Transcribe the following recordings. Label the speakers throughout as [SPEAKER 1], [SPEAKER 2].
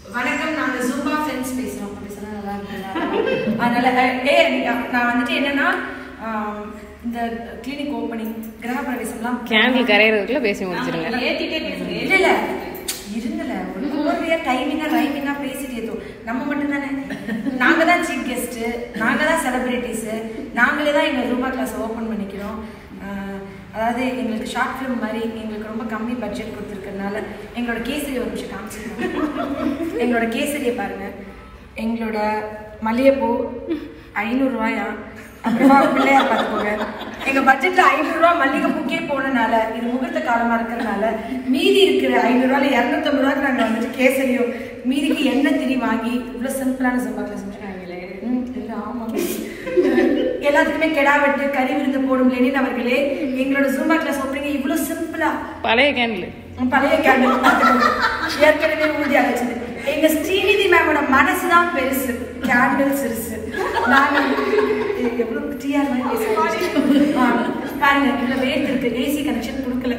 [SPEAKER 1] வணக்கம் நாங்க Zumba friends பேசுறோம் அப்படி சொன்னா நல்லா இருக்கும் அதனால அஹ், ஏ நான் வந்துட்டு என்னன்னா ஆம், இந்த கிளினிக் ஓப்பனிங் கிரக பிரவேசம்லாம்
[SPEAKER 2] கேண்டில் கரையிறதுக்குள்ள பேசி முடிச்சிருங்க
[SPEAKER 3] ஏத்திட்டே பேசுங்க
[SPEAKER 1] இல்ல இல்ல இருங்கல ஒரு கோர்வையா டைமிங்கா ரைமிங்கா பேசிட்டு ஏதோ நம்ம மட்டும் தானே நாங்க தான் சீஃப் கெஸ்ட் நாங்க தான் செலிபிரிட்டிஸ் நாங்களே தான் எங்க ரூபா கிளாஸ் ஓபன் பண்ணிக்கிறோம் ஆஹ், அதாவது எங்களுக்கு ஷார்ட் ஃபிலிம் மாதிரி எங்களுக்கு ரொம்ப கம்மி பட்ஜெட் கொடுத்துருக்கறனால எங்களோட கேசரி ஒரு நிமிஷம் காமிச்சிருக்கோம் எங்களோட கேசரியை பாருங்க எங்களோட மல்லிகைப்பூ ஐநூறுரூவாயா அப்புறமா பிள்ளையார் பார்த்துக்கோங்க எங்க பட்ஜெட்ல ஐநூறுரூவா மல்லிகைப்பூக்கே போனனால இது முகூர்த்த காலமா இருக்கிறதுனால மீதி இருக்கிற ஐநூறுரூவால இரநூத்தம்பது ரூபாய்க்கு நாங்கள் வந்துட்டு கேசரியும் மீதிக்கு எண்ணெய் திரி வாங்கி இவ்வளோ சிம்பிளான சம்பாக்கில் செஞ்சுருக்காங்களே ம், இல்ல, ஆமாங்க. எல்லாத்துக்குமே கெடா வெட்டு கறி விருந்து போடும் லெனின் அவர்களே எங்களோட ஜூம்பா கிளாஸ் ஓப்பனிங் இவ்வளோ சிம்பிளா
[SPEAKER 2] பழைய கேண்டில்
[SPEAKER 1] பழைய கேண்டில் பார்த்துக்கோங்க. ஏற்கனவே ஊதி அழைச்சது எங்க ஸ்ரீநிதி மேமோட மனசு தான் பெருசு கேண்டில் சிறுசு நாங்க எ- எவ்வளவு டிஆர் மாதிரி பேசுறோம். ஆ, பாருங்க இதுல வேர்த்து இருக்கு ஏசி கனெக்ஷன் கொடுக்கல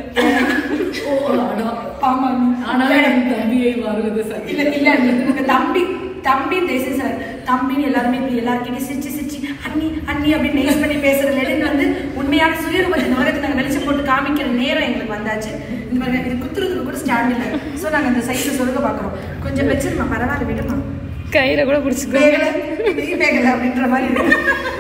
[SPEAKER 3] ஓ ஆனா
[SPEAKER 1] ஆமா
[SPEAKER 3] ஆனாலும் என் தம்பியை வருவது சரி
[SPEAKER 1] இல்ல இல்ல உங்க தம்பி தம்பி தேசி சார் தம்பின்னு எல்லாருமே இப்படி எல்லாருக்கிட்டையும் சிரிச்சு சிரிச்சு அண்ணி அண்ணி அப்படின்னு நெய்ஸ் பண்ணி பேசுற லெனின் வந்து உண்மையான சுயரூபத்தை இந்த உலகத்துக்கு நாங்கள் வெளிச்சம் போட்டு காமிக்கிற நேரம் எங்களுக்கு வந்தாச்சு இந்த மாதிரி இது குத்துறதுக்கு கூட ஸ்டாண்ட் இல்லை ஸோ நாங்கள் அந்த சைஸை சொல்லுங்க பார்க்குறோம் கொஞ்சம் வச்சிருமா பரவாயில்ல விடுமா
[SPEAKER 2] கையில கூட பிடிச்சிக்கோங்க
[SPEAKER 1] வேகல நீ வேகல அப்படின்ற மாதிரி இருக்கு.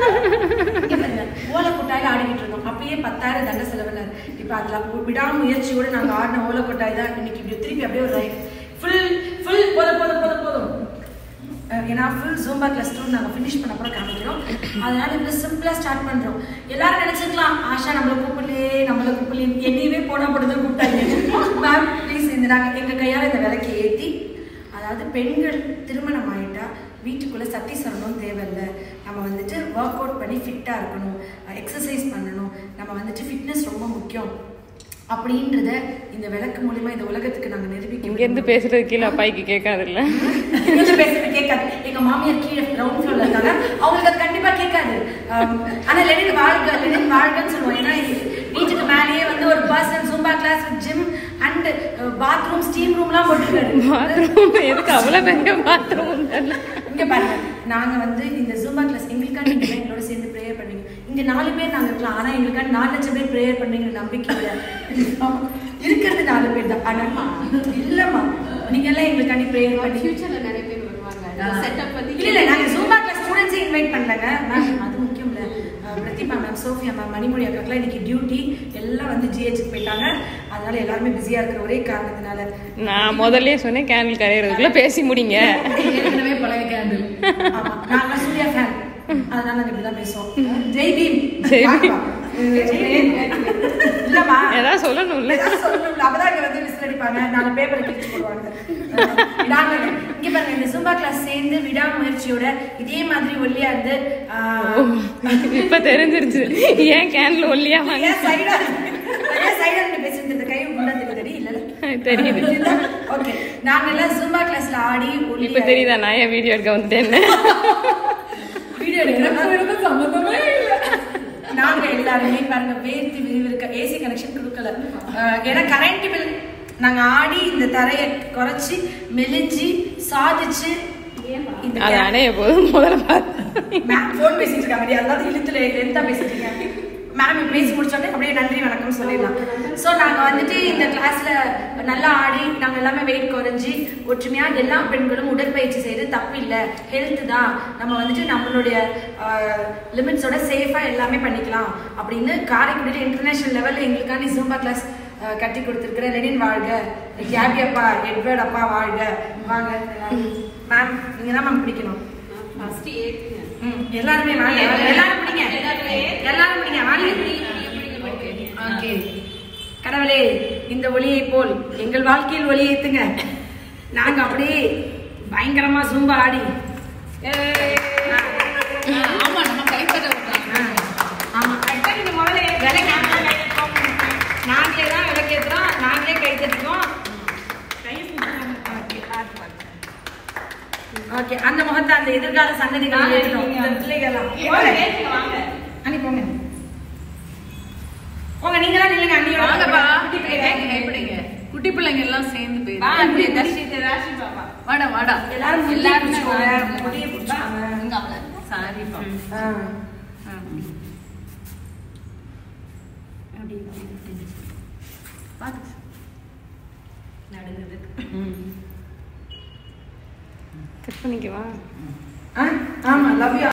[SPEAKER 1] இங்க பாருங்க, ஓலை கொட்டாயில ஆடிக்கிட்டு இருந்தோம் அப்பயே பத்தாயிரம் தண்ட செலவுல இப்ப அதுல விடாமுயற்சியோட நாங்க ஆடின ஓலை கொட்டாய் தான் இன்னைக்கு இப்படி திருப்பி அப்படியே ஒரு ஃபுல் ஃபுல் போதும் போதும் போதும் போதும் அஹ் ஏன்னா ஃபுல் ஜூம்பா கிளாஸ் டூ நாங்கள் ஃபினிஷ் பண்ண அப்புறம் காமிக்கிறோம் அதனால இவ்வளோ சிம்பிளாக ஸ்டார்ட் பண்ணுறோம் எல்லாரும் நினச்சிருக்கலாம் ஆஷா நம்மளை கூப்பிடலையே நம்மளை கூப்பிடலையே என்னையவே போனால் மட்டும் தான் கூப்பிட்டாங்க மேம் ப்ளீஸ் இந்த நாங்கள் எங்கள் கையால் இந்த விலைக்கு ஏற்றி அதாவது பெண்கள் திருமணம் ஆயிட்டா வீட்டுக்குள்ளே சத்தி சொல்லணும் தேவையில்ல நம்ம வந்துட்டு ஒர்க் அவுட் பண்ணி ஃபிட்டாக இருக்கணும் எக்ஸசைஸ் பண்ணணும் நம்ம வந்துட்டு ஃபிட்னஸ் ரொம்ப முக்கியம் அப்படின்றத இந்த விளக்கு மூலியமா இந்த உலகத்துக்கு நாங்கள் நிரூபிக்க
[SPEAKER 2] இங்க இருந்து பேசுறது கீழே அப்பாய்க்கு கேட்காது இல்ல
[SPEAKER 1] இங்கிருந்து பேசுறது கேட்காது எங்க மாமியார் கீழே கிரவுண்ட் ஃப்ளோர்ல இருக்காங்க அவங்களுக்கு அது கண்டிப்பா கேட்காது ஆம், ஆனா லெனின் வாழ்க லெனின் வாழ்கன்னு சொல்லுவோம் ஏன்னா இது வீட்டுக்கு மேலேயே வந்து ஒரு personal Zumba class gym and bathroom steam ரூம்லாம் போட்டுருக்காரு
[SPEAKER 2] பாத்ரூம் எதுக்கு அவ்வளவு பெரிய பாத்ரூம்
[SPEAKER 1] இங்க பாருங்க நாங்க வந்து இந்த ஜூம்பா கிளாஸ் எங்களுக்காக நீங்க எல்லாம் எங்களோட சேர்ந்து ப்ரேயர் பண்ணுவீங்க இங்க நாலு பேர் நாங்க இருக்கலாம் ஆனா எங்களுக்காக நாலு லட்சம் பேர் ப்ரேயர் பண்ணுவீங்க நம்பிக்கை இல்ல ஆமா. இருக்கிறது நாலு பேர் தான் ஆனா இல்லம்மா நீங்க எல்லாம் எங்களுக்காண்டி ப்ரேயர் பண்ணி
[SPEAKER 4] ஃபியூச்சர்ல நிறைய பேர் வருவாங்க செட்டப் பத்தி
[SPEAKER 1] இல்ல இல்ல நாங்க ஜூம்பா கிளாஸ் ஸ்டூடெண்ட்ஸே இன்வைட் பண்ணலங்க மேம் அது முக்கியம் இல்ல அஹ் Prathibha ma'am Sophia ma'am Manimozhi அக்காக்கெல்லாம் இன்னைக்கு டியூட்டி எல்லாம் வந்து ஜிஹெச்சுக்கு போயிட்டாங்க அதனால எல்லாருமே பிஸியா இருக்கிற ஒரே காரணத்தினால
[SPEAKER 2] நான் முதல்லயே சொன்னேன் கேண்டில் கரையிறதுக்குள்ள பேசி முடிங்க
[SPEAKER 3] ஏற்கனவே பழைய கேண்டில்
[SPEAKER 1] ஆமா நாங்க சூர்யா ஃபேன் அதனால நாங்க இப்படிதான் பேசுவோம் ஜெய் பீம்
[SPEAKER 2] ஜெய் பீம்.
[SPEAKER 1] இல்லம்மா
[SPEAKER 2] ஏதாவது சொல்லணும்ல
[SPEAKER 1] ஏதாவது சொல்லணும்ல அப்பதான் இங்க வந்து விசில் அடிப்பாங்க நாலு பேப்பரை கிழிச்சு போடுவாங்க அஹ் நாங்க இங்க பாருங்க இந்த ஜும்பா கிளாஸ் சேர்ந்து விடாமுயற்சியோட இதே மாதிரி ஒல்லியா இருந்து ஆஹ்,
[SPEAKER 2] இப்ப தெரிஞ்சிருச்சு ஏன் கேண்டில் ஒல்லியா வாங்க
[SPEAKER 1] ஏன் சைடா ஏன் சைடா நின்னு பேசிட்டு இருந்த கை உண்டா தெரியுது இல்ல
[SPEAKER 2] தெரியுது
[SPEAKER 1] ஓகே நாங்க எல்லாம் ஜும்பா கிளாஸ்ல ஆடி ஒல்லியா
[SPEAKER 2] இப்ப தெரியுதா நான் ஏன் வீடியோ எடுக்க வந்துட்டேன்னு
[SPEAKER 1] வீடியோ
[SPEAKER 3] எனக்கு
[SPEAKER 1] எடுக்கிறோம்
[SPEAKER 3] எனக்கு சம்மந்தமே இல்லை
[SPEAKER 1] நாங்க எல்லாருமே பாருங்க வேர்த்து விறுவிறுக்க ஏசி கனெக்ஷன் கொடுக்கல அஹ் ஏன்னா கரண்ட் பில் நாங்க ஆடி இந்த தரையை குறைச்சி மெலிஞ்சு சாதிச்சு இந்த
[SPEAKER 2] அது அணைய போது முதல்ல பார்த்து
[SPEAKER 1] மேம் ஃபோன் பேசிட்டு இருக்காங்க அதாவது இழுத்துல லென்த்தா பேசிட்டு இருக்கீங்க மேம் இப்ப பேசி முடிச்சோடனே அப்படியே நன்றி வணக்கம் சொல்லிடலாம் ஸோ நாங்கள் வந்துட்டு இந்த கிளாஸ்ல நல்லா ஆடி நாங்கள் எல்லாமே வெயிட் குறைஞ்சி ஒற்றுமையா எல்லா பெண்களும் உடற்பயிற்சி செய்யறது தப்பு இல்லை ஹெல்த் தான் நம்ம வந்துட்டு நம்மளுடைய லிமிட்ஸோட சேஃபாக எல்லாமே பண்ணிக்கலாம் அப்படின்னு காரைக்குடியில் இன்டர்நேஷனல் லெவலில் எங்களுக்காண்டி ஜூம்பா கிளாஸ் கட்டி கொடுத்துருக்கிற லெனின் வாழ்க கேபி அப்பா எட்வர்ட் அப்பா வாழ்க வாங்க மேம் நீங்கள் தான் மேம் பிடிக்கணும்
[SPEAKER 4] ஃபர்ஸ்ட் ஏத்துங்க
[SPEAKER 1] ம், எல்லாருமே வாங்க எல்லாரும் பிடிங்க எல்லாரும் பிடிங்க வாங்க ஓகே கடவுளே இந்த ஒளியை போல் எங்கள் வாழ்க்கையில் ஒளி ஏத்துங்க நாங்க அப்படியே பயங்கரமா ஜூம்பா ஆடி
[SPEAKER 3] ஆமா நம்ம கைப்பற்ற விட்டாங்க
[SPEAKER 1] ஆ, ஆமா நீங்க முதல்ல விலை நாங்களே தான் விளக்கேற்றுறோம் நாங்களே கை தட்டுறோம் ஓகே அந்த முகத்தை அந்த எதிர்கால சந்ததிகள் ஏற்றணும் இந்த பிள்ளைகள்லாம் போங்க. அண்ணி போங்க போங்க நீங்க தான் நில்லுங்க அண்ணியோட
[SPEAKER 3] வாங்கப்பா
[SPEAKER 1] குட்டி
[SPEAKER 3] கைப்பிடிங்க
[SPEAKER 1] பிள்ளைங்க.
[SPEAKER 3] கைப்பிடிங்க குட்டி பிள்ளைங்க எல்லாம் சேர்ந்து
[SPEAKER 1] வா,
[SPEAKER 3] போயிரு
[SPEAKER 1] அண்ணி, தர்ஷி, தர்ஷி பாப்பா.
[SPEAKER 3] வாடா வாடா
[SPEAKER 1] எல்லாரும் முடியை
[SPEAKER 3] எல்லாருமே
[SPEAKER 1] பிடிச்சுக்கோங்க,
[SPEAKER 3] வாங்க.
[SPEAKER 1] முடியை பிடிச்சுக்கோங்க.
[SPEAKER 3] இங்க அவள. சாரிப்பா.
[SPEAKER 1] ஆ.
[SPEAKER 3] ஆ. பாத்து.
[SPEAKER 2] கட் பண்ணிக்கவா
[SPEAKER 1] ஆ? ஆமா லவ் யூ